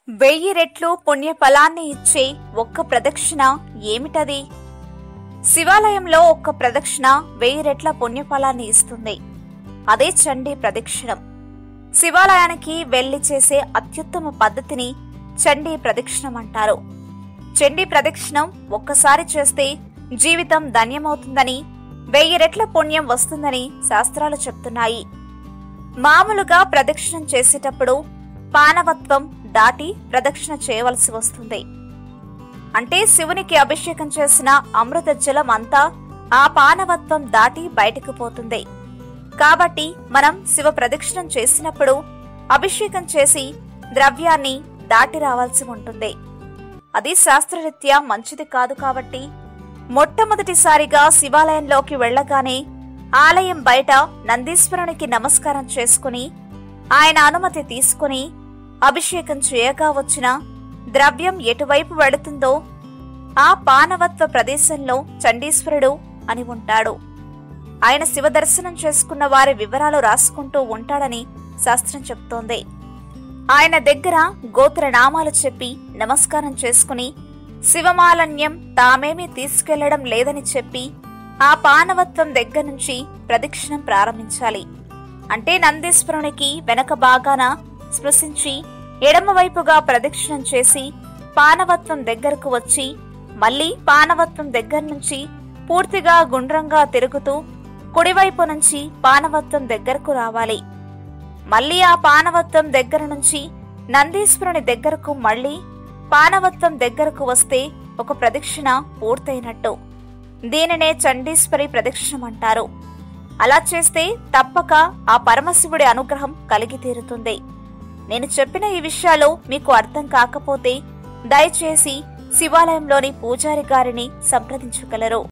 వెయ్యి రెట్లు పుణ్య ఫలాన్ని ఇచ్చే ఒక్క ప్రదక్షిణ ఏమిటది శివాలయంలో ఒక్క ప్రదక్షిణ వెయ్యి రెట్ల పుణ్యఫలాన్ని ఇస్తుంది అదే చండీ ప్రదక్షిణం శివాలయానికి వెళ్లి చేసే అత్యుత్తమ పద్ధతిని చండీ ప్రదక్షిణం అంటారు చండీ ప్రదక్షిణం ఒక్కసారి చేస్తే జీవితం ధన్యమవుతుందని వెయ్యి రెట్ల పుణ్యం వస్తుందని శాస్త్రాలు చెప్తున్నాయి మామూలుగా ప్రదక్షిణం చేసేటప్పుడు పానవత్వం దాటి ప్రదక్షిణ చేయవలసి వస్తుంది అంటే శివునికి అభిషేకం చేసిన అమృత జలం అంతా ఆ పానవత్వం దాటి బయటకు పోతుంది కాబట్టి మనం శివ ప్రదక్షిణం చేసినప్పుడు అభిషేకం చేసి ద్రవ్యాన్ని దాటి రావాల్సి ఉంటుంది అది శాస్త్రరీత్యా మంచిది కాదు కాబట్టి మొట్టమొదటిసారిగా శివాలయంలోకి వెళ్ళగానే ఆలయం బయట నందీశ్వరునికి నమస్కారం చేసుకుని ఆయన అనుమతి తీసుకుని అభిషేకం చేయగా వచ్చిన ద్రవ్యం ఎటువైపు వెళుతుందో ఆ పానవత్వ ప్రదేశంలో చండీశ్వరుడు అని ఉంటాడు ఆయన శివ దర్శనం చేసుకున్న వారి వివరాలు రాసుకుంటూ ఉంటాడని శాస్త్రం చెప్తోంది ఆయన దగ్గర గోత్ర నామాలు చెప్పి నమస్కారం చేసుకుని శివమాలన్యం తామేమీ తీసుకెళ్లడం లేదని చెప్పి ఆ పానవత్వం దగ్గర నుంచి ప్రదక్షిణం ప్రారంభించాలి అంటే నందీశ్వరునికి వెనక భాగాన స్పృశించి ఎడమవైపుగా ప్రదక్షిణం చేసి పానవత్వం దగ్గరకు వచ్చి మళ్ళీ పానవత్వం దగ్గర నుంచి పూర్తిగా గుండ్రంగా తిరుగుతూ కుడివైపు నుంచి పానవత్వం దగ్గరకు రావాలి మళ్ళీ ఆ పానవత్వం దగ్గర నుంచి నందీశ్వరుని దగ్గరకు మళ్ళీ పానవత్వం దగ్గరకు వస్తే ఒక ప్రదక్షిణ పూర్తయినట్టు దీనినే చండీశ్వరి ప్రదక్షిణం అంటారు అలా చేస్తే తప్పక ఆ పరమశివుడి అనుగ్రహం కలిగి తీరుతుంది నేను చెప్పిన ఈ విషయాలు మీకు అర్థం కాకపోతే దయచేసి శివాలయంలోని పూజారి గారిని సంప్రదించగలరు